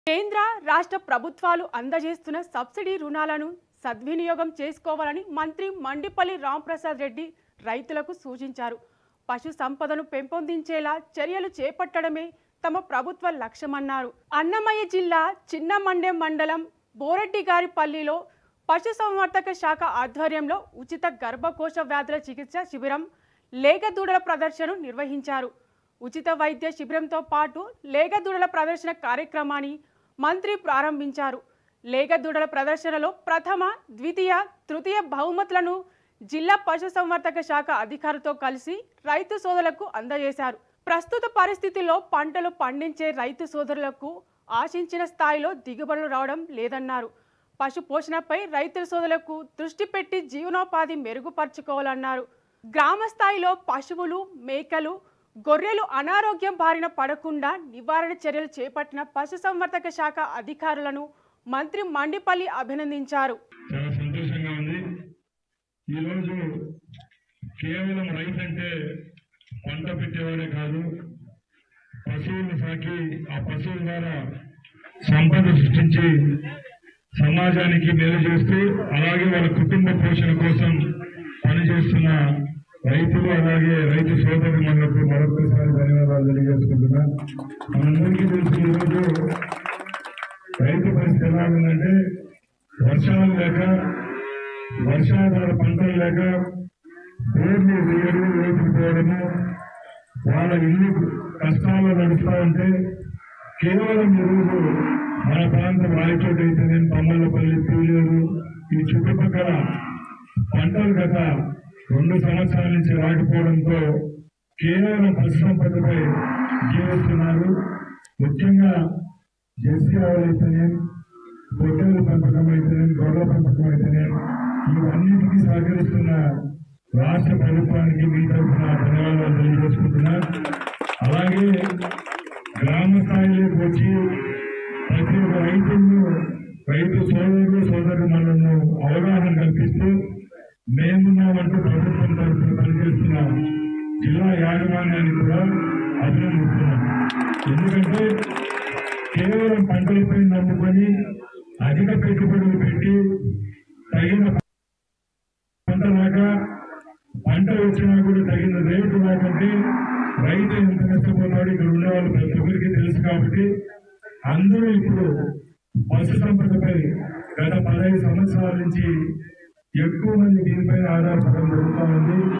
కేంద్ర రాష్ట్ర ప్రభుత్వాలు అందజేస్తున్న సబ్సిడీ రుణాలను సద్వినియోగం చేసుకోవాలని మంత్రి మండిపల్లి రాంప్రసాద్ రెడ్డి రైతులకు సూచించారు పశు సంపదను పెంపొందించేలా చర్యలు చేపట్టడమే తమ ప్రభుత్వ లక్ష్యమన్నారు అన్నమయ్య జిల్లా చిన్నమండెం మండలం బోరెడ్డిగారిపల్లిలో పశుసంవర్ధక శాఖ ఆధ్వర్యంలో ఉచిత గర్భకోశ వ్యాధుల చికిత్స శిబిరం లేగదూడల ప్రదర్శన నిర్వహించారు ఉచిత వైద్య శిబిరంతో పాటు లేగదూడల ప్రదర్శన కార్యక్రమాన్ని మంత్రి ప్రారంభించారు లేగదూడల ప్రదర్శనలో ప్రథమ ద్వితీయ తృతీయ బహుమతులను జిల్లా పశుసంవర్ధక శాఖ అధికారులతో కలిసి రైతు సోదరులకు అందజేశారు ప్రస్తుత పరిస్థితుల్లో పంటలు పండించే రైతు సోదరులకు ఆశించిన స్థాయిలో దిగుబడులు రావడం లేదన్నారు పశు పోషణపై రైతుల సోదరులకు దృష్టి పెట్టి జీవనోపాధి మెరుగుపరుచుకోవాలన్నారు గ్రామ స్థాయిలో పశువులు మేకలు గొర్రెలు అనారోగ్యం బారిన పడకుండా నివారణ చర్యలు చేపట్టిన పశుసంవర్ధక శాఖ అధికారులను మంత్రి మండిపల్లి అభినందించారు చాలా సంతోషంగా ఉంది ఈరోజు కేవలం రైతు అంటే పంట పెట్టేవాడే కాదు పశువులను సాకి ఆ పశువుల ద్వారా సంపద సృష్టించి సమాజానికి మేలు చేస్తూ అలాగే వాళ్ళ కుటుంబ పోషణ కోసం పనిచేస్తున్న రైతులు అలాగే రైతు సోదరు మనకు మరొకసారి ధన్యవాదాలు తెలియజేసుకుంటున్నా మనందరికీ తెలుసు ఈరోజు రైతు పరిస్థితి ఎలా ఉందంటే వర్షాలు లేక వర్షాధార పంటలు లేక బోర్లు వేయడం వేసుకుపోవడము వాళ్ళ ఇల్లు కష్టాల్లో నడుస్తూ ఉంటే కేవలం ఈరోజు మన ప్రాంతం రాయచోటి అయితేనే పమ్మలపల్లి పీలేరు ఈ చుట్టుపక్కల పంటలు గత రెండు సంవత్సరాల నుంచి రాకపోవడంతో కేవలం పశు సంపదపై జీవిస్తున్నారు ముఖ్యంగా జెర్సీ ఆవులు అయితేనే పొట్టేల పెంపకం అయితేనే గొర్రెల పెంపకం అయితేనే ఇవన్నిటికీ సహకరిస్తున్న రాష్ట్ర ప్రభుత్వానికి మీ తరఫున ధన్యవాదాలు తెలియజేసుకుంటున్నా అలాగే గ్రామ స్థాయిలోకి వచ్చి ప్రతి ఒక్క రైతులను రైతు సోదరులు సోదరు మనల్ని అవగాహన కల్పిస్తూ మేమున్నామంటూ ప్రభుత్వం తరఫున పనిచేస్తున్న జిల్లా యాజమాన్యాన్ని కూడా అభినందిస్తున్నాం ఎందుకంటే కేవలం పంటలపై నమ్ముకొని అధిక పెట్టుబడులు పెట్టి తగిన పంట రాక పంట వచ్చినా కూడా తగిన రేటు రాకంటే రైతు ఎంత కష్టపోతాడు ఇక్కడ ఉన్న వాళ్ళు ప్రతి ఒక్కరికి తెలుసు కాబట్టి అందరూ ఇప్పుడు పశు సంపదపై గత పదహైదు సంవత్సరాల నుంచి ఎక్కువ మంది దీనిపైన ఆధారపడడం జరుగుతూ ఉంది